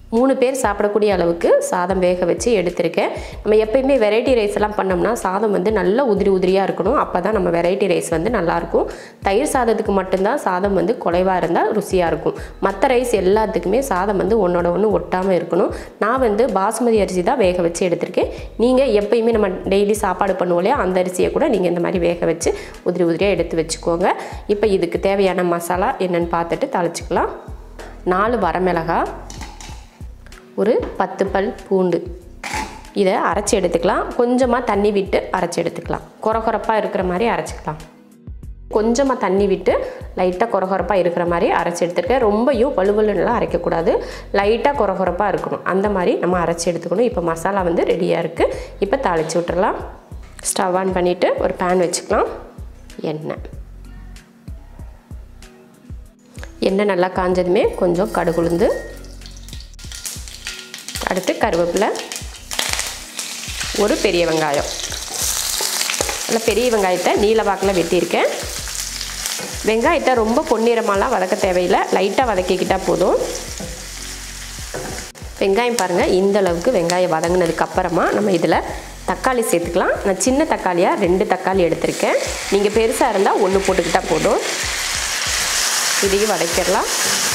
மூணு பேர் சாப்பிடக்கூடிய அளவுக்கு சாதம் வேக வச்சு எடுத்திருக்கேன் நம்ம எப்பயுமே வெரைட்டி ரைஸ் எல்லாம் பண்ணோம்னா சாதம் வந்து நல்ல உதிரி உதிரியாக இருக்கணும் அப்போ தான் நம்ம வெரைட்டி ரைஸ் வந்து நல்லாயிருக்கும் தயிர் சாதத்துக்கு மட்டும்தான் சாதம் வந்து குறைவாக இருந்தால் ருசியாக இருக்கும் மற்ற ரைஸ் எல்லாத்துக்குமே சாதம் வந்து ஒன்றோட ஒன்று ஒட்டாமல் இருக்கணும் நான் வந்து பாசுமதி அரிசி தான் வேக வச்சு எடுத்திருக்கேன் நீங்கள் எப்பயுமே நம்ம டெய்லி சாப்பாடு பண்ணுவோம் இல்லையா அந்த அரிசியை கூட நீங்கள் இந்த மாதிரி வேக வச்சு உதிரி உதிரியாக எடுத்து வச்சுக்கோங்க இப்போ இதுக்கு தேவையான மசாலா என்னென்னு பார்த்துட்டு தாளிச்சுக்கலாம் நாலு வரமிளகாய் ஒரு பத்து பல் பூண்டு இதை அரைச்சி எடுத்துக்கலாம் கொஞ்சமாக தண்ணி விட்டு அரைச்சி எடுத்துக்கலாம் கொரகொரப்பாக இருக்கிற மாதிரி அரைச்சிக்கலாம் கொஞ்சமாக தண்ணி விட்டு லைட்டாக கொரகொரப்பாக இருக்கிற மாதிரி அரைச்சி எடுத்துருக்கேன் ரொம்பவும் வலுவலுன்னெலாம் அரைக்கக்கூடாது லைட்டாக கொரகொரப்பாக இருக்கணும் அந்த மாதிரி நம்ம அரைச்சி எடுத்துக்கணும் இப்போ மசாலா வந்து ரெடியாக இருக்குது இப்போ தாளித்து விட்டுறலாம் ஸ்டவ் ஆன் பண்ணிவிட்டு ஒரு பேன் வச்சுக்கலாம் எண்ணெய் எண்ணெய் நல்லா காஞ்சதுமே கொஞ்சம் கடுகுளுந்து அடுத்து கருவேப்பிலை ஒரு பெரிய வெங்காயம் நல்லா பெரிய வெங்காயத்தை நீல வாக்கில் வெட்டியிருக்கேன் வெங்காயத்தை ரொம்ப பொன்னிறமாலாம் வதக்க தேவையில்லை லைட்டாக வதக்கிக்கிட்டால் போதும் வெங்காயம் பாருங்கள் இந்த அளவுக்கு வெங்காயம் வதங்கினதுக்கு அப்புறமா நம்ம இதில் தக்காளி சேர்த்துக்கலாம் நான் சின்ன தக்காளியாக ரெண்டு தக்காளி எடுத்திருக்கேன் நீங்கள் பெருசாக இருந்தால் ஒன்று போட்டுக்கிட்டால் போதும் இதையும் வதக்கிடலாம்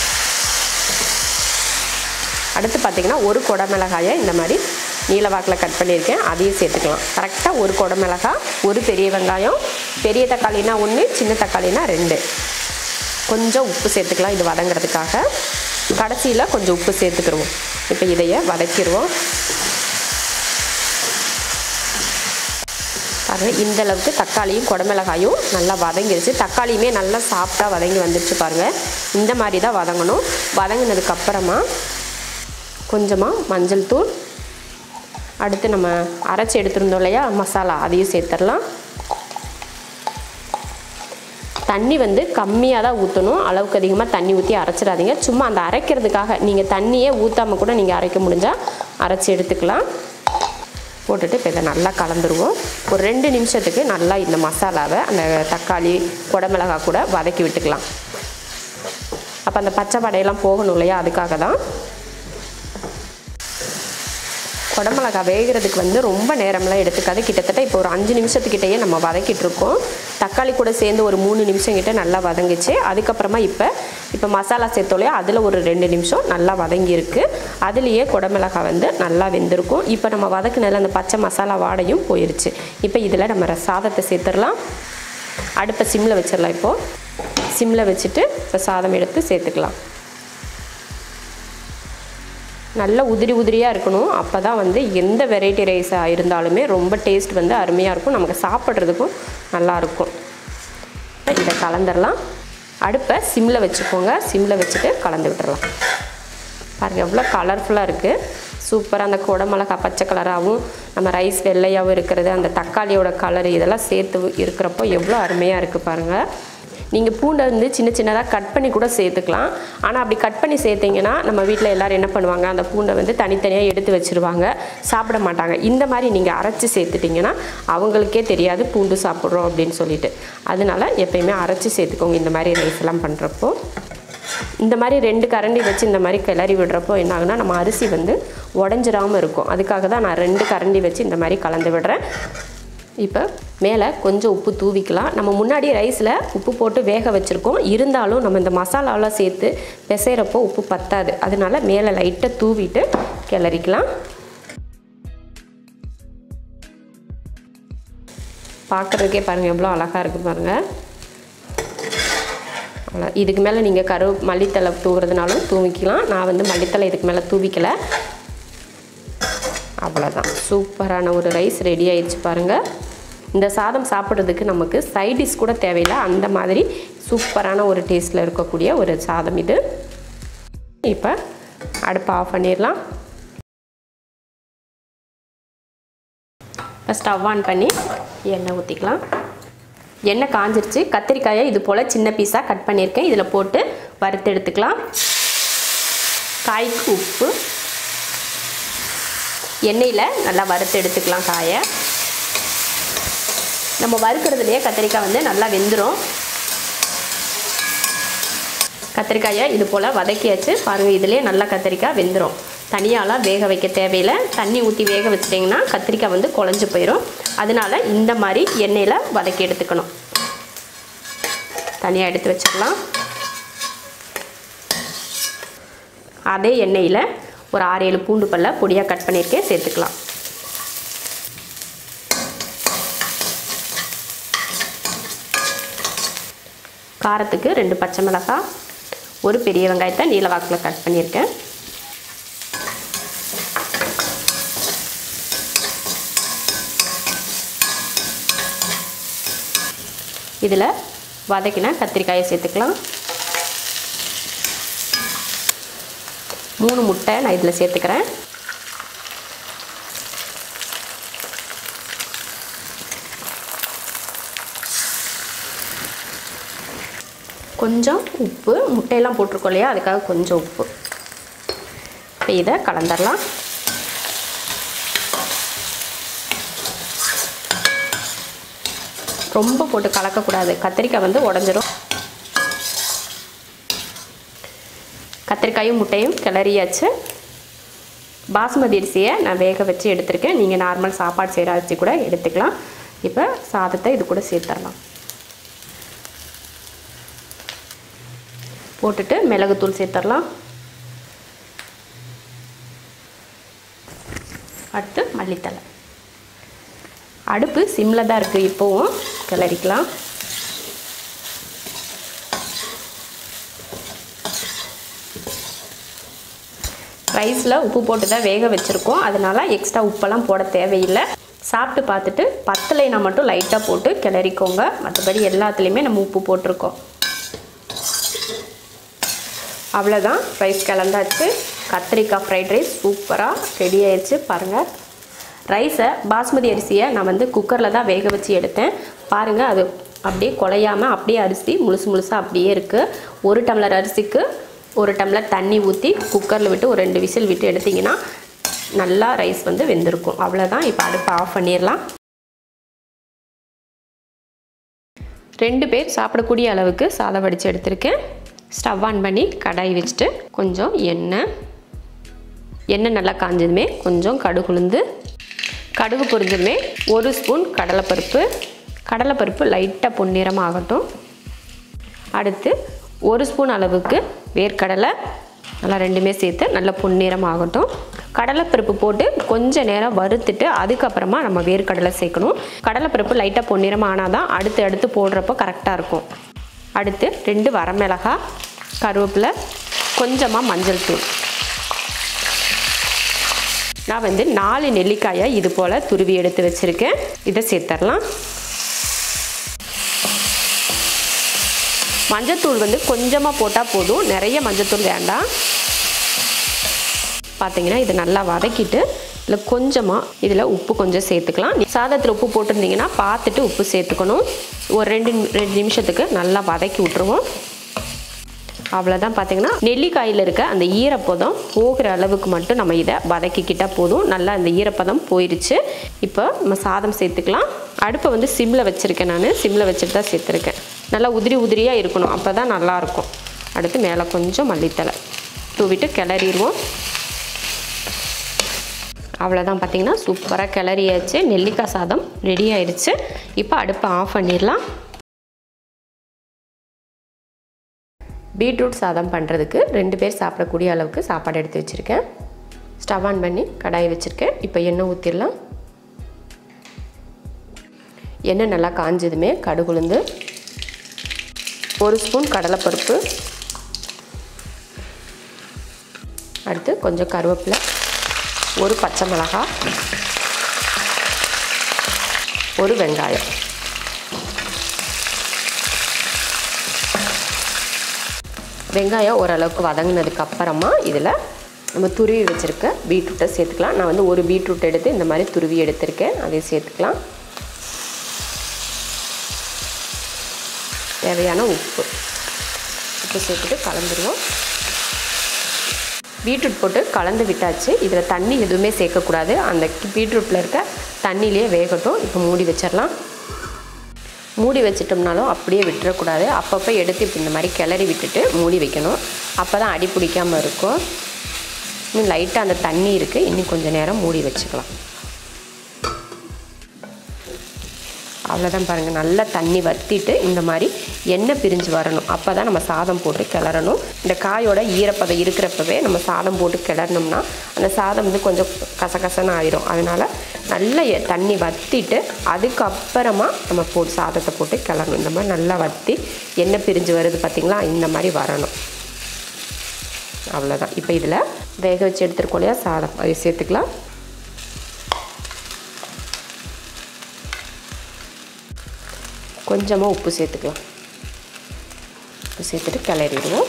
அடுத்து பார்த்திங்கன்னா ஒரு குடமிளகாயை இந்த மாதிரி நீலவாக்கில் கட் பண்ணியிருக்கேன் அதையும் சேர்த்துக்கலாம் கரெக்டாக ஒரு குடமிளகாய் ஒரு பெரிய வெங்காயம் பெரிய தக்காளினா ஒன்று சின்ன தக்காளினா ரெண்டு கொஞ்சம் உப்பு சேர்த்துக்கலாம் இது வதங்கிறதுக்காக கடைசியில் கொஞ்சம் உப்பு சேர்த்துக்கிடுவோம் இப்போ இதைய வதக்கிடுவோம் பாருங்கள் இந்த அளவுக்கு தக்காளியும் குடமிளகாயும் நல்லா வதங்கிருச்சு தக்காளியுமே நல்லா சாஃப்டாக வதங்கி வந்துருச்சு பாருங்கள் இந்த மாதிரி தான் வதங்கணும் வதங்கினதுக்கப்புறமா கொஞ்சமாக மஞ்சள் தூள் அடுத்து நம்ம அரைச்சி எடுத்துருந்தோம் இல்லையா மசாலா அதையும் சேர்த்துடலாம் தண்ணி வந்து கம்மியாக தான் ஊற்றணும் அளவுக்கு அதிகமாக தண்ணி ஊற்றி அரைச்சிடாதீங்க சும்மா அந்த அரைக்கிறதுக்காக நீங்கள் தண்ணியே ஊற்றாமல் கூட நீங்கள் அரைக்க முடிஞ்சால் அரைச்சி எடுத்துக்கலாம் போட்டுட்டு இப்போ இதை நல்லா கலந்துருவோம் ஒரு ரெண்டு நிமிஷத்துக்கு நல்லா இந்த மசாலாவை அந்த தக்காளி குடமிளகா கூட வதக்கி விட்டுக்கலாம் அப்போ அந்த பச்சை வடையெல்லாம் போகணும் இல்லையா அதுக்காக தான் குடமிளகா வேகிறதுக்கு வந்து ரொம்ப நேரம்லாம் எடுத்துக்காது கிட்டத்தட்ட இப்போ ஒரு அஞ்சு நிமிஷத்துக்கிட்டேயே நம்ம வதக்கிட்டு இருக்கோம் தக்காளி கூட சேர்ந்து ஒரு மூணு நிமிஷம் கிட்ட நல்லா வதங்கிச்சு அதுக்கப்புறமா இப்போ இப்போ மசாலா சேர்த்தோலையா அதில் ஒரு ரெண்டு நிமிஷம் நல்லா வதங்கியிருக்கு அதுலேயே குடமிளகா வந்து நல்லா வெந்திருக்கும் இப்போ நம்ம வதக்குனதில் அந்த பச்சை மசாலா வாடையும் போயிருச்சு இப்போ இதில் நம்ம ர- சாதத்தை சேர்த்துடலாம் அடுப்பை சிம்மில் வச்சிடலாம் இப்போது சிம்மில் வச்சுட்டு இப்போ சாதம் எடுத்து சேர்த்துக்கலாம் நல்ல உதிரி உதிரியாக இருக்கணும் அப்போ தான் வந்து எந்த வெரைட்டி ரைஸாக இருந்தாலுமே ரொம்ப டேஸ்ட் வந்து அருமையாக இருக்கும் நமக்கு சாப்பிட்றதுக்கும் நல்லாயிருக்கும் இதை கலந்துடலாம் அடுப்பை சிம்மில் வச்சுக்கோங்க சிம்மில் வச்சுட்டு கலந்து விட்டுறலாம் பாருங்கள் எவ்வளோ கலர்ஃபுல்லாக இருக்குது சூப்பராக அந்த குடமிளகா பச்சை கலராகவும் நம்ம ரைஸ் வெள்ளையாகவும் இருக்கிறது அந்த தக்காளியோட கலர் இதெல்லாம் சேர்த்து இருக்கிறப்போ எவ்வளோ அருமையாக இருக்குது பாருங்கள் நீங்கள் பூண்டை வந்து சின்ன சின்னதாக கட் பண்ணி கூட சேர்த்துக்கலாம் ஆனால் அப்படி கட் பண்ணி சேர்த்தீங்கன்னா நம்ம வீட்டில் எல்லோரும் என்ன பண்ணுவாங்க அந்த பூண்டை வந்து தனித்தனியாக எடுத்து வச்சுருவாங்க சாப்பிட மாட்டாங்க இந்த மாதிரி நீங்கள் அரைச்சி சேர்த்துட்டிங்கன்னா அவங்களுக்கே தெரியாது பூண்டு சாப்பிட்றோம் அப்படின்னு சொல்லிட்டு அதனால எப்பயுமே அரைச்சி சேர்த்துக்கோங்க இந்த மாதிரி ரைஸ் எல்லாம் பண்ணுறப்போ இந்த மாதிரி ரெண்டு கரண்டி வச்சு இந்த மாதிரி கிளறி விடுறப்போ என்ன ஆகுனா நம்ம அரிசி வந்து உடஞ்சிராமல் இருக்கும் அதுக்காக தான் நான் ரெண்டு கரண்டி வச்சு இந்த மாதிரி கலந்து விடுறேன் இப்போ மேலே கொஞ்சம் உப்பு தூவிக்கலாம் நம்ம முன்னாடி ரைஸில் உப்பு போட்டு வேக வச்சுருக்கோம் இருந்தாலும் நம்ம இந்த மசாலாவெலாம் சேர்த்து பிசைகிறப்போ உப்பு பத்தாது அதனால மேலே லைட்டாக தூவிட்டு கிளறிக்கலாம் பார்க்குறதுக்கே பாருங்கள் எவ்வளோ அழகாக இருக்குது பாருங்கள் அவ்வளோ இதுக்கு மேலே நீங்கள் கரு மல்லித்தலை தூவுறதுனாலும் தூவிக்கலாம் நான் வந்து மல்லித்தலை இதுக்கு மேலே தூவிக்கலை அவ்வளோதான் சூப்பரான ஒரு ரைஸ் ரெடி ஆயிடுச்சு பாருங்கள் இந்த சாதம் சாப்பிட்றதுக்கு நமக்கு சைட் டிஷ் கூட தேவையில்லை அந்த மாதிரி சூப்பரான ஒரு டேஸ்ட்டில் இருக்கக்கூடிய ஒரு சாதம் இது இப்போ அடுப்பை ஆஃப் பண்ணிடலாம் இப்போ ஸ்டவ் ஆன் பண்ணி எண்ணெய் ஊற்றிக்கலாம் எண்ணெய் காஞ்சிருச்சு கத்திரிக்காயை இது போல் சின்ன பீஸாக கட் பண்ணியிருக்கேன் இதில் போட்டு வறுத்து எடுத்துக்கலாம் காய்க்கு உப்பு எண்ணெயில் நல்லா வறுத்து எடுத்துக்கலாம் காயை நம்ம வறுக்கிறதுலையே கத்திரிக்காய் வந்து நல்லா வெந்துடும் கத்திரிக்காயை இது போல் வதக்கியாச்சு பாருங்கள் இதுலேயே நல்லா கத்திரிக்காய் வெந்துடும் தனியாலாம் வேக வைக்க தேவையில்லை தண்ணி ஊற்றி வேக வச்சிட்டிங்கன்னா கத்திரிக்காய் வந்து குழஞ்சி போயிடும் அதனால இந்த மாதிரி எண்ணெயில் வதக்கி எடுத்துக்கணும் தனியாக எடுத்து வச்சிடலாம் அதே எண்ணெயில் ஒரு ஆறு ஏழு பூண்டு பல்ல பொடியாக கட் பண்ணியிருக்கேன் சேர்த்துக்கலாம் காரத்துக்கு ரெண்டு பச்சை மிளகாய் ஒரு பெரிய வெங்காயத்தை நீல வாக்கில் கட் பண்ணியிருக்கேன் இதில் வதக்கின கத்திரிக்காயை சேர்த்துக்கலாம் மூணு முட்டை நான் இதில் சேர்த்துக்கிறேன் கொஞ்சம் உப்பு முட்டையெல்லாம் போட்டிருக்கோம் இல்லையா அதுக்காக கொஞ்சம் உப்பு இப்போ இதை கலந்துடலாம் ரொம்ப போட்டு கலக்கக்கூடாது கத்திரிக்காய் வந்து உடஞ்சிரும் கத்திரிக்காயும் முட்டையும் கிளறியாச்சு பாஸ்மதி அரிசியை நான் வேக வச்சு எடுத்திருக்கேன் நீங்கள் நார்மல் சாப்பாடு செய்கிற அரிசி கூட எடுத்துக்கலாம் இப்போ சாதத்தை இது கூட சேர்த்துடலாம் போட்டுட்டு மிளகுத்தூள் சேர்த்துடலாம் அடுத்து மல்லித்தலை அடுப்பு சிம்மில் தான் இருக்குது இப்போவும் கிளறிக்கலாம் ரைஸில் உப்பு போட்டு தான் வேக வச்சுருக்கோம் அதனால் எக்ஸ்ட்ரா உப்பெல்லாம் போட தேவையில்லை சாப்பிட்டு பார்த்துட்டு பத்தலைனா மட்டும் லைட்டாக போட்டு கிளறிக்கோங்க மற்றபடி எல்லாத்துலேயுமே நம்ம உப்பு போட்டிருக்கோம் அவ்வளோதான் ரைஸ் கிளந்தாச்சு கத்திரிக்காய் ஃப்ரைட் ரைஸ் சூப்பராக ரெடி ஆயிடுச்சு பாருங்கள் ரைஸை பாஸ்மதி அரிசியை நான் வந்து குக்கரில் தான் வேக வச்சு எடுத்தேன் பாருங்கள் அது அப்படியே குலையாமல் அப்படியே அரிசி முழுசு முழுசாக அப்படியே இருக்குது ஒரு டம்ளர் அரிசிக்கு ஒரு டம்ளர் தண்ணி ஊற்றி குக்கரில் விட்டு ஒரு ரெண்டு விசில் விட்டு எடுத்திங்கன்னா நல்லா ரைஸ் வந்து வெந்திருக்கும் அவ்வளோதான் இப்போ அடுப்பை ஆஃப் பண்ணிடலாம் ரெண்டு பேர் சாப்பிடக்கூடிய அளவுக்கு சாதம் வடித்து எடுத்திருக்கேன் ஸ்டவ் ஆன் பண்ணி கடாய் வச்சுட்டு கொஞ்சம் எண்ணெய் எண்ணெய் நல்லா காஞ்சதுமே கொஞ்சம் கடுகுளுந்து கடுகு பொரிஞ்சதுமே ஒரு ஸ்பூன் கடலைப்பருப்பு கடலைப்பருப்பு லைட்டாக பொன்னிறம் ஆகட்டும் அடுத்து ஒரு ஸ்பூன் அளவுக்கு வேர்க்கடலை நல்லா ரெண்டுமே சேர்த்து நல்லா பொன்னிறம் ஆகட்டும் கடலைப்பருப்பு போட்டு கொஞ்ச நேரம் வறுத்துட்டு அதுக்கப்புறமா நம்ம வேர்க்கடலை சேர்க்கணும் கடலைப்பருப்பு லைட்டாக பொன்னிறம் ஆனால் தான் அடுத்து அடுத்து போடுறப்போ கரெக்டாக இருக்கும் அடுத்து ரெண்டு வரமிளகாய் கருவேப்பிலை கொஞ்சமாக மஞ்சள் தூள் நான் வந்து நாலு நெல்லிக்காயை இது போல் துருவி எடுத்து வச்சுருக்கேன் இதை சேர்த்துடலாம் மஞ்சத்தூள் வந்து கொஞ்சமாக போட்டால் போதும் நிறைய மஞ்சத்தூள் வேண்டாம் பார்த்தீங்கன்னா இது நல்லா வதக்கிட்டு இதில் கொஞ்சமாக இதில் உப்பு கொஞ்சம் சேர்த்துக்கலாம் சாதத்தில் உப்பு போட்டிருந்தீங்கன்னா பார்த்துட்டு உப்பு சேர்த்துக்கணும் ஒரு ரெண்டு ரெண்டு நிமிஷத்துக்கு நல்லா வதக்கி விட்ருவோம் அவ்வளோதான் பார்த்தீங்கன்னா நெல்லிக்காயில் இருக்க அந்த ஈரப்பதம் போகிற அளவுக்கு மட்டும் நம்ம இதை வதக்கிக்கிட்டால் போதும் நல்லா அந்த ஈரப்பதம் போயிடுச்சு இப்போ நம்ம சாதம் சேர்த்துக்கலாம் அடுப்பை வந்து சிம்மில் வச்சுருக்கேன் நான் சிம்மில் வச்சுட்டு தான் சேர்த்துருக்கேன் நல்லா உதிரி உதிரியாக இருக்கணும் அப்போ தான் நல்லாயிருக்கும் அடுத்து மேலே கொஞ்சம் மல்லித்தலை தூவிட்டு கிளறிடுவோம் அவ்வளோதான் பார்த்தீங்கன்னா சூப்பராக கிளறியாச்சு நெல்லிக்காய் சாதம் ரெடி ஆயிடுச்சு இப்போ அடுப்பை ஆஃப் பண்ணிடலாம் பீட்ரூட் சாதம் பண்ணுறதுக்கு ரெண்டு பேர் சாப்பிடக்கூடிய அளவுக்கு சாப்பாடு எடுத்து வச்சுருக்கேன் ஸ்டவ் ஆன் பண்ணி கடாய் வச்சுருக்கேன் இப்போ எண்ணெய் ஊற்றிடலாம் எண்ணெய் நல்லா காஞ்சதுமே கடுகுளுந்து ஒரு ஸ்பூன் கடலைப்பருப்பு அடுத்து கொஞ்சம் கருவேப்பிலை ஒரு பச்சை மிளகாய் ஒரு வெங்காயம் வெங்காயம் ஓரளவுக்கு வதங்கினதுக்கு அப்புறமா இதில் நம்ம துருவி வச்சுருக்க பீட்ரூட்டை சேர்த்துக்கலாம் நான் வந்து ஒரு பீட்ரூட் எடுத்து இந்த மாதிரி துருவி எடுத்திருக்கேன் அதை சேர்த்துக்கலாம் தேவையான உப்பு உப்பு சேர்த்துட்டு கலந்துருவோம் பீட்ரூட் போட்டு கலந்து விட்டாச்சு இதில் தண்ணி எதுவுமே சேர்க்கக்கூடாது அந்த பீட்ரூட்டில் இருக்க தண்ணியிலே வேகட்டும் இப்போ மூடி வச்சிடலாம் மூடி வச்சிட்டோம்னாலும் அப்படியே விட்டுறக்கூடாது அப்பப்போ எடுத்து இப்படி இந்த மாதிரி கிளறி விட்டுட்டு மூடி வைக்கணும் அப்போ தான் அடி பிடிக்காமல் இருக்கும் இன்னும் லைட்டாக அந்த தண்ணி இருக்குது இன்னும் கொஞ்சம் நேரம் மூடி வச்சுக்கலாம் அவ்வளோதான் பாருங்கள் நல்லா தண்ணி வற்றிட்டு இந்த மாதிரி எண்ணெய் பிரிஞ்சு வரணும் அப்போ தான் நம்ம சாதம் போட்டு கிளறணும் இந்த காயோட ஈரப்பதம் இருக்கிறப்பவே நம்ம சாதம் போட்டு கிளறணும்னா அந்த சாதம் வந்து கொஞ்சம் கசகசன்னு ஆயிரும் அதனால் நல்ல எ- தண்ணி வற்றிட்டு அதுக்கப்புறமா நம்ம போட்டு சாதத்தை போட்டு கிளறணும் இந்த மாதிரி நல்லா வற்றி எண்ணெய் பிரிஞ்சு வருது பார்த்திங்களா இந்த மாதிரி வரணும் அவ்வளோதான் இப்போ இதில் வேக வச்சு எடுத்துருக்கோம் இல்லையா சாதம் அதை சேர்த்துக்கலாம் கொஞ்சமாக உப்பு சேர்த்துக்கலாம் உப்பு சேர்த்துட்டு கிளறிடுவோம்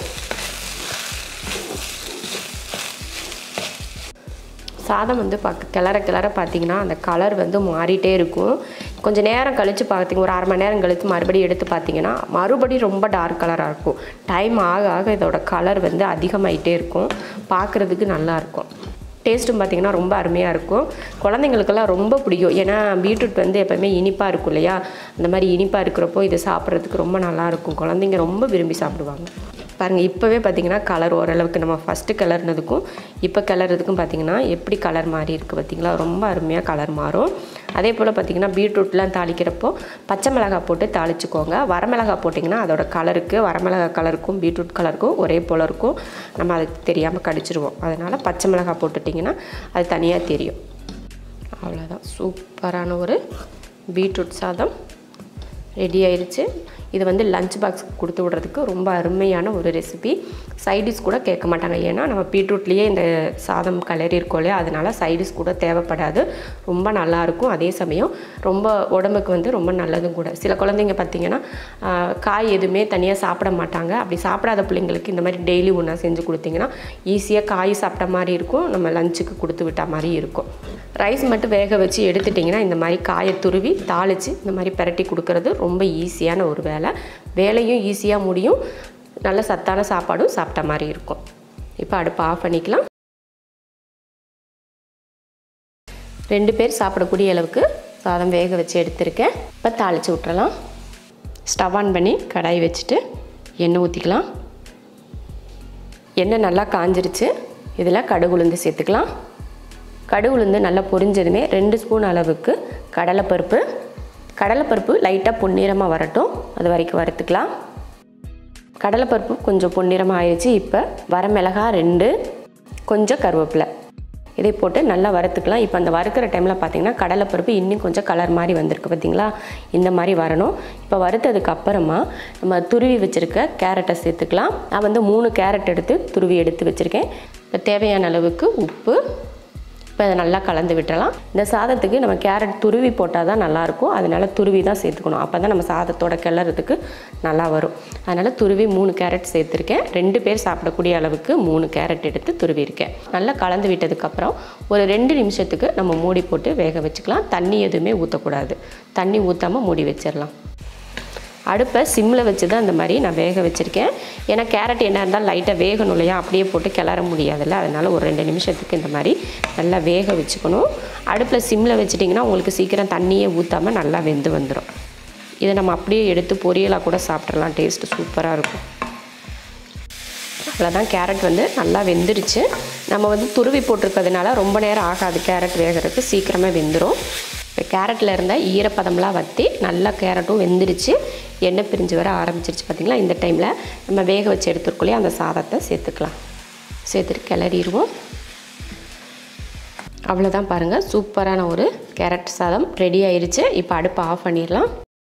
சாதம் வந்து பார்க்க கிளற கிளற பார்த்தீங்கன்னா அந்த கலர் வந்து மாறிட்டே இருக்கும் கொஞ்சம் நேரம் கழித்து பார்த்தீங்க ஒரு அரை மணி நேரம் கழித்து மறுபடியும் எடுத்து பார்த்தீங்கன்னா மறுபடியும் ரொம்ப டார்க் கலராக இருக்கும் டைம் ஆக ஆக இதோட கலர் வந்து அதிகமாயிட்டே இருக்கும் பார்க்குறதுக்கு நல்லா இருக்கும் டேஸ்ட்டும் பார்த்தீங்கன்னா ரொம்ப அருமையாக இருக்கும் குழந்தைங்களுக்கெல்லாம் ரொம்ப பிடிக்கும் ஏன்னா பீட்ரூட் வந்து எப்போவுமே இனிப்பாக இருக்கும் இல்லையா அந்த மாதிரி இனிப்பாக இருக்கிறப்போ இது சாப்பிட்றதுக்கு ரொம்ப நல்லா இருக்கும் குழந்தைங்க ரொம்ப விரும்பி சாப்பிடுவாங்க பாருங்கள் இப்போவே பார்த்தீங்கன்னா கலர் ஓரளவுக்கு நம்ம ஃபஸ்ட்டு கிளறினதுக்கும் இப்போ கிளறதுக்கும் பார்த்தீங்கன்னா எப்படி கலர் மாறி இருக்குது பார்த்தீங்களா ரொம்ப அருமையாக கலர் மாறும் அதே போல் பார்த்தீங்கன்னா பீட்ரூட்லாம் தாளிக்கிறப்போ பச்சை மிளகாய் போட்டு தாளிச்சுக்கோங்க வரமிளகாய் போட்டிங்கன்னா அதோட கலருக்கு வரமிளகாய் கலருக்கும் பீட்ரூட் கலருக்கும் ஒரே போல் இருக்கும் நம்ம அது தெரியாமல் கடிச்சிருவோம் அதனால் பச்சை மிளகாய் போட்டுட்டிங்கன்னா அது தனியாக தெரியும் அவ்வளோதான் சூப்பரான ஒரு பீட்ரூட் சாதம் ரெடி ஆயிருச்சு இது வந்து லஞ்ச் பாக்ஸ் கொடுத்து விடுறதுக்கு ரொம்ப அருமையான ஒரு ரெசிபி சைடிஷ் கூட கேட்க மாட்டாங்க ஏன்னா நம்ம பீட்ரூட்லேயே இந்த சாதம் கலரி இருக்கோம் இல்லையா அதனால சைடிஷ் கூட தேவைப்படாது ரொம்ப நல்லாயிருக்கும் அதே சமயம் ரொம்ப உடம்புக்கு வந்து ரொம்ப நல்லதும் கூட சில குழந்தைங்க பார்த்திங்கன்னா ஆஹ், காய் எதுவுமே தனியாக சாப்பிட மாட்டாங்க அப்படி சாப்பிடாத பிள்ளைங்களுக்கு இந்த மாதிரி டெய்லி ஒன்றா செஞ்சு கொடுத்தீங்கன்னா ஈஸியாக காய் சாப்பிட்ட மாதிரி இருக்கும் நம்ம லஞ்சுக்கு கொடுத்து விட்ட மாதிரி இருக்கும் ரைஸ் மட்டும் வேக வச்சு எடுத்துட்டிங்கன்னா இந்த மாதிரி காயை துருவி தாளித்து இந்த மாதிரி பிரட்டி கொடுக்கறது ரொம்ப ஈஸியான ஒரு வேலை வேலையும் ஈஸியாக முடியும் நல்ல சத்தான சாப்பாடும் சாப்பிட்ட மாதிரி இருக்கும் இப்போ அடுப்பு ஆஃப் பண்ணிக்கலாம் ரெண்டு பேர் சாப்பிடக்கூடிய அளவுக்கு சாதம் வேக வச்சு எடுத்திருக்கேன் இப்போ தாளித்து விட்டுறலாம் ஸ்டவ் ஆன் பண்ணி கடாய் வச்சுட்டு எண்ணெய் ஊற்றிக்கலாம் எண்ணெய் நல்லா காஞ்சிருச்சு இதில் கடுகு உளுந்து சேர்த்துக்கலாம் கடுகு உளுந்து நல்லா பொரிஞ்சதுமே ரெண்டு ஸ்பூன் அளவுக்கு கடலைப்பருப்பு கடலைப்பருப்பு லைட்டாக பொன்னிறமாக வரட்டும் அது வரைக்கும் வறுத்துக்கலாம் கடலைப்பருப்பு கொஞ்சம் பொன்னிறமாக ஆயிடுச்சு இப்போ வரமிளகா ரெண்டு கொஞ்சம் கருவேப்பிலை இதை போட்டு நல்லா வறுத்துக்கலாம் இப்போ அந்த வறுக்கிற டைமில் பார்த்தீங்கன்னா கடலைப்பருப்பு இன்னும் கொஞ்சம் கலர் மாதிரி வந்திருக்கு பார்த்தீங்களா இந்த மாதிரி வரணும் இப்போ வறுத்ததுக்கு அப்புறமா நம்ம துருவி வச்சுருக்க கேரட்டை சேர்த்துக்கலாம் நான் வந்து மூணு கேரட் எடுத்து துருவி எடுத்து வச்சுருக்கேன் இப்போ தேவையான அளவுக்கு உப்பு இப்போ அதை நல்லா கலந்து விட்டுறலாம் இந்த சாதத்துக்கு நம்ம கேரட் துருவி போட்டால் தான் நல்லாயிருக்கும் அதனால் துருவி தான் சேர்த்துக்கணும் அப்போ தான் நம்ம சாதத்தோட கிளறதுக்கு நல்லா வரும் அதனால் துருவி மூணு கேரட் சேர்த்துருக்கேன் ரெண்டு பேர் சாப்பிடக்கூடிய அளவுக்கு மூணு கேரட் எடுத்து துருவியிருக்கேன் நல்லா கலந்து விட்டதுக்கப்புறம் ஒரு ரெண்டு நிமிஷத்துக்கு நம்ம மூடி போட்டு வேக வச்சுக்கலாம் தண்ணி எதுவுமே ஊற்றக்கூடாது தண்ணி ஊற்றாமல் மூடி வச்சிடலாம் அடுப்பை சிம்மில் வச்சு தான் இந்த மாதிரி நான் வேக வச்சுருக்கேன் ஏன்னா கேரட் என்ன இருந்தாலும் லைட்டாக வேகணும் இல்லையா அப்படியே போட்டு கிளற முடியாதுல்ல அதனால் ஒரு ரெண்டு நிமிஷத்துக்கு இந்த மாதிரி நல்லா வேக வச்சுக்கணும் அடுப்பில் சிம்மில் வச்சிட்டிங்கன்னா உங்களுக்கு சீக்கிரம் தண்ணியே ஊற்றாமல் நல்லா வெந்து வந்துடும் இதை நம்ம அப்படியே எடுத்து பொரியலாக கூட சாப்பிட்றலாம் டேஸ்ட்டு சூப்பராக இருக்கும் அவ்வளோதான் கேரட் வந்து நல்லா வெந்துருச்சு நம்ம வந்து துருவி போட்டிருக்கிறதுனால ரொம்ப நேரம் ஆகாது கேரட் வேகிறதுக்கு சீக்கிரமாக வெந்துடும் இப்போ கேரட்டில் இருந்த ஈரப்பதம்லாம் வற்றி நல்லா கேரட்டும் வெந்துருச்சு எண்ணெய் பிரிஞ்சு வர ஆரம்பிச்சிருச்சு பார்த்திங்களா இந்த டைமில் நம்ம வேக வச்சு எடுத்துருக்கோலையே அந்த சாதத்தை சேர்த்துக்கலாம் சேர்த்துட்டு கிளறிடுவோம் அவ்வளோதான் பாருங்கள் சூப்பரான ஒரு கேரட் சாதம் ரெடி ஆயிருச்சு இப்போ அடுப்பை ஆஃப் பண்ணிடலாம்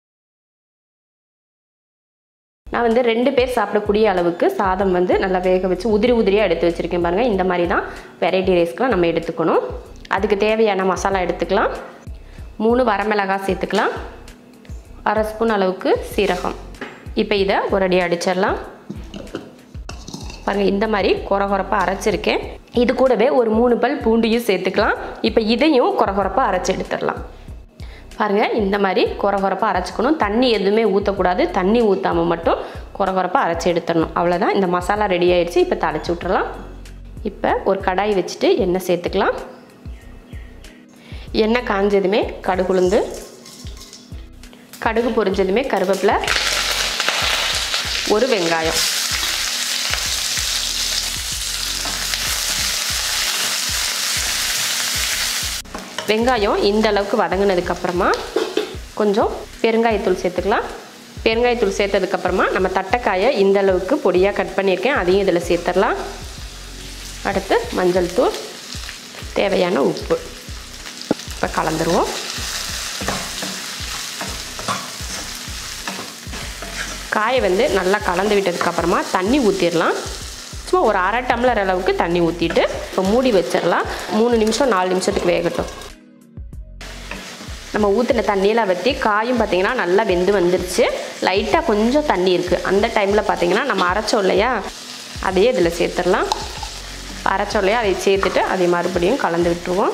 நான் வந்து ரெண்டு பேர் சாப்பிடக்கூடிய அளவுக்கு சாதம் வந்து நல்லா வேக வச்சு உதிரி உதிரியாக எடுத்து வச்சுருக்கேன் பாருங்கள் இந்த மாதிரி தான் வெரைட்டி ரைஸ்க்கெலாம் நம்ம எடுத்துக்கணும் அதுக்கு தேவையான மசாலா எடுத்துக்கலாம் மூணு வரமிளகாய் சேர்த்துக்கலாம் அரை ஸ்பூன் அளவுக்கு சீரகம் இப்போ இதை ஒரு அடி அடிச்சிடலாம் பாருங்கள் இந்த மாதிரி குறை குறைப்பாக அரைச்சிருக்கேன் இது கூடவே ஒரு மூணு பல் பூண்டையும் சேர்த்துக்கலாம் இப்போ இதையும் குறை குறைப்பாக அரைச்சி எடுத்துடலாம் பாருங்கள் இந்த மாதிரி குறை குறைப்பாக அரைச்சிக்கணும் தண்ணி எதுவுமே ஊற்றக்கூடாது தண்ணி ஊற்றாமல் மட்டும் குறை குறைப்பாக அரைச்சி எடுத்துடணும் அவ்வளோதான் இந்த மசாலா ரெடி ஆயிடுச்சு இப்போ தாளிச்சு விட்டுறலாம் இப்போ ஒரு கடாய் வச்சுட்டு எண்ணெய் சேர்த்துக்கலாம் எண்ணெய் காஞ்சதுமே கடுகுளுந்து கடுகு பொரிஞ்சதுமே கருவேப்பிலை ஒரு வெங்காயம் வெங்காயம் இந்த அளவுக்கு வதங்கினதுக்கப்புறமா கொஞ்சம் பெருங்காயத்தூள் சேர்த்துக்கலாம் பெருங்காயத்தூள் சேர்த்ததுக்கப்புறமா நம்ம தட்டைக்காயை இந்த அளவுக்கு பொடியாக கட் பண்ணியிருக்கேன் அதையும் இதில் சேர்த்துடலாம் அடுத்து மஞ்சள் தூள் தேவையான உப்பு இப்போ கலந்துருவோம் காயை வந்து நல்லா கலந்து விட்டதுக்கப்புறமா தண்ணி ஊற்றிடலாம் சும்மா ஒரு அரை டம்ளர் அளவுக்கு தண்ணி ஊற்றிட்டு இப்போ மூடி வச்சிடலாம் மூணு நிமிஷம் நாலு நிமிஷத்துக்கு வேகட்டும் நம்ம ஊற்றின தண்ணியெல்லாம் வற்றி காயும் பார்த்திங்கன்னா நல்லா வெந்து வந்துருச்சு லைட்டாக கொஞ்சம் தண்ணி இருக்குது அந்த டைமில் பார்த்திங்கன்னா நம்ம அரைச்சோம் இல்லையா அதையே இதில் சேர்த்துடலாம் அரைச்சோம் இல்லையா அதை சேர்த்துட்டு அதை மறுபடியும் கலந்து விட்டுருவோம்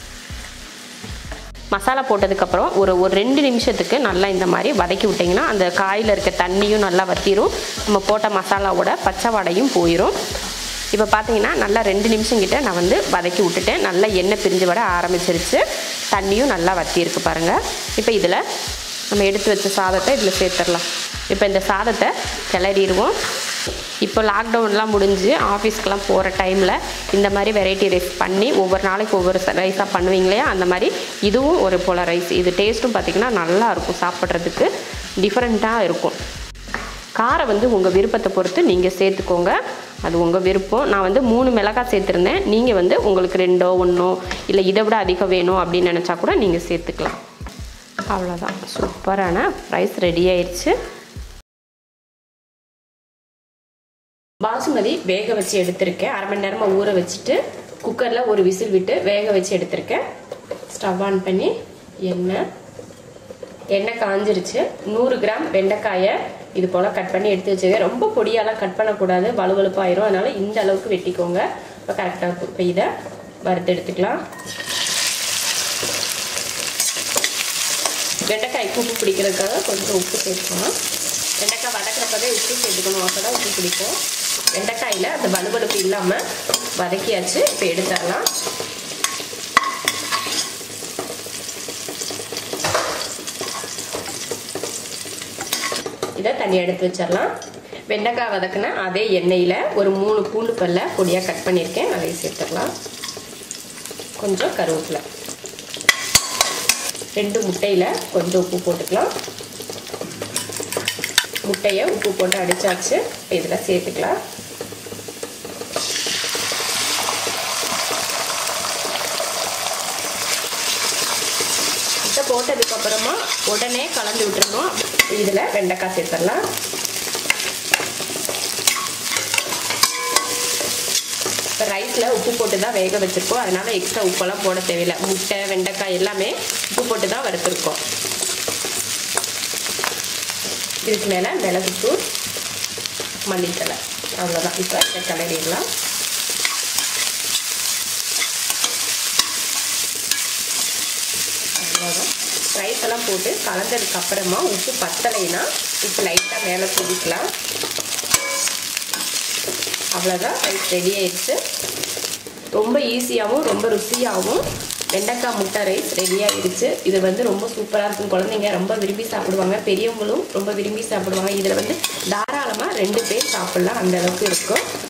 மசாலா போட்டதுக்கப்புறம் ஒரு ஒரு ரெண்டு நிமிஷத்துக்கு நல்லா இந்த மாதிரி வதக்கி விட்டிங்கன்னா அந்த காயில் இருக்க தண்ணியும் நல்லா வற்றிரும் நம்ம போட்ட மசாலாவோட பச்சை வடையும் போயிடும் இப்போ பார்த்தீங்கன்னா நல்லா ரெண்டு நிமிஷம் கிட்ட நான் வந்து வதக்கி விட்டுட்டேன் நல்லா எண்ணெய் பிரிஞ்சு வர ஆரம்பிச்சிருச்சு தண்ணியும் நல்லா வற்றியிருக்கு பாருங்கள் இப்போ இதில் நம்ம எடுத்து வச்ச சாதத்தை இதில் சேர்த்துடலாம் இப்போ இந்த சாதத்தை கிளறிடுவோம் இப்போ லாக்டவுன்லாம் முடிஞ்சு ஆஃபீஸ்க்கெலாம் போகிற டைமில் இந்த மாதிரி வெரைட்டி ரைஸ் பண்ணி ஒவ்வொரு நாளைக்கு ஒவ்வொரு ரைஸாக பண்ணுவீங்க இல்லையா அந்த மாதிரி இதுவும் ஒரு போல ரைஸ் இது டேஸ்ட்டும் பார்த்திங்கன்னா நல்லா இருக்கும் சாப்பிட்றதுக்கு டிஃப்ரெண்ட்டாக இருக்கும் காரம் வந்து உங்கள் விருப்பத்தை பொறுத்து நீங்கள் சேர்த்துக்கோங்க அது உங்கள் விருப்பம் நான் வந்து மூணு மிளகாய் சேர்த்துருந்தேன் நீங்கள் வந்து உங்களுக்கு ரெண்டோ ஒன்றோ இல்லை இதை விட அதிகம் வேணும் அப்படின்னு நினச்சா கூட நீங்கள் சேர்த்துக்கலாம் அவ்வளோதான் சூப்பரான ரைஸ் ரெடி ஆயிடுச்சு பாசுமதி வேக வச்சு எடுத்திருக்கேன் அரை மணி நேரமாக ஊற வச்சுட்டு குக்கரில் ஒரு விசில் விட்டு வேக வச்சு எடுத்திருக்கேன் ஸ்டவ் ஆன் பண்ணி எண்ணெய் எண்ணெய் காஞ்சிருச்சு நூறு கிராம் வெண்டைக்காயை இது போல் கட் பண்ணி எடுத்து வச்சுருக்கேன் ரொம்ப பொடியாலாம் கட் பண்ணக்கூடாது வலுவலுப்பாயிரும் அதனால் இந்த அளவுக்கு வெட்டிக்கோங்க இப்போ கரெக்டாக இருக்கும் இப்போ இதை வறுத்து எடுத்துக்கலாம் வெண்டைக்காய்க்கு உப்பு பிடிக்கிறதுக்காக கொஞ்சம் உப்பு சேர்த்துக்கலாம் வெண்டைக்காய் வதக்கிறப்பவே உப்பு சேர்த்துக்கணும் அப்போ தான் உப்பு பிடிக்கும் வெண்டைக்காயில் அந்த வலுவலுப்பு இல்லாமல் வதக்கியாச்சு இப்போ எடுத்துடலாம் இதை தண்ணி எடுத்து வச்சிடலாம் வெண்டைக்காய் வதக்குன அதே எண்ணெயில் ஒரு மூணு பூண்டு பல்ல பொடியாக கட் பண்ணியிருக்கேன் அதையும் சேர்த்துடலாம் கொஞ்சம் கருவேப்பிலை ரெண்டு முட்டையில் கொஞ்சம் உப்பு போட்டுக்கலாம் முட்டையை உப்பு போட்டு அடித்தாச்சு இதில் சேர்த்துக்கலாம் முட்டை போட்டதுக்கப்புறமா உடனே கலந்து விட்டுறணும் இதில் வெண்டைக்காய் சேர்த்துடலாம் இப்போ ரைஸில் உப்பு போட்டு தான் வேக வச்சுருக்கோம் அதனால் எக்ஸ்ட்ரா உப்பெல்லாம் போட தேவையில்லை முட்டை வெண்டைக்காய் எல்லாமே உப்பு போட்டு தான் வறுத்துருக்கோம் இதுக்கு மேலே மிளகுத்தூள் மல்லித்தலை அவ்வளோதான் இப்போ இதை கிளறிடலாம் அவ்வளோதான் ரைஸ் எல்லாம் போட்டு கலந்ததுக்கு அப்புறமா உப்பு பத்தலைன்னா உப்பு லைட்டாக மேலே தூவிக்கலாம் அவ்வளோதான் ரைஸ் ரெடி ஆயிடுச்சு ரொம்ப ஈஸியாகவும் ரொம்ப ருசியாகவும் வெண்டைக்காய் முட்டை ரைஸ் ரெடி ஆகிடுச்சு இது வந்து ரொம்ப சூப்பராக இருக்கும் குழந்தைங்க ரொம்ப விரும்பி சாப்பிடுவாங்க பெரியவங்களும் ரொம்ப விரும்பி சாப்பிடுவாங்க இதில் வந்து தாராளமாக ரெண்டு பேர் சாப்பிட்லாம் அந்த அளவுக்கு இருக்கும்